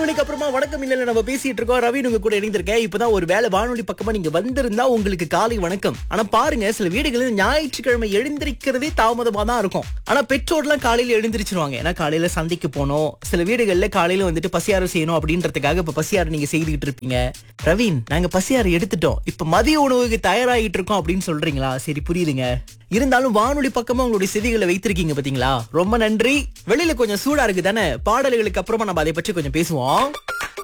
மணிக்கு அப்புறமா வணக்கம் இல்ல நம்ம பேசிட்டு இருக்கோம் ரவி உங்க கூட இணைந்திருக்கேன் இப்பதான் ஒரு வேலை வானொலி பக்கமா நீங்க வந்திருந்தா உங்களுக்கு காலை வணக்கம் ஆனா பாருங்க சில வீடுகளில் ஞாயிற்றுக்கிழமை எழுந்திருக்கிறதே தாமதமா தான் இருக்கும் ஆனா பெற்றோர்லாம் காலையில எழுந்திருச்சிருவாங்க ஏன்னா காலையில சந்தைக்கு போனோம் சில வீடுகள்ல காலையில வந்துட்டு பசியாறு செய்யணும் அப்படின்றதுக்காக இப்ப பசியாறு நீங்க செய்துகிட்டு இருப்பீங்க ரவீன் நாங்க பசியாறு எடுத்துட்டோம் இப்ப மதிய உணவுக்கு தயாராகிட்டு இருக்கோம் அப்படின்னு சொல்றீங்களா சரி புரியுதுங்க இருந்தாலும் வானொலி பக்கமா உங்களுடைய செய்திகளை வைத்திருக்கீங்க பாத்தீங்களா ரொம்ப நன்றி வெளியில கொஞ்சம் சூடா இருக்கு தானே பாடல்களுக்கு அப்புறமா நம்ம அதை பற்றி கொஞ்சம் பேசுவோம்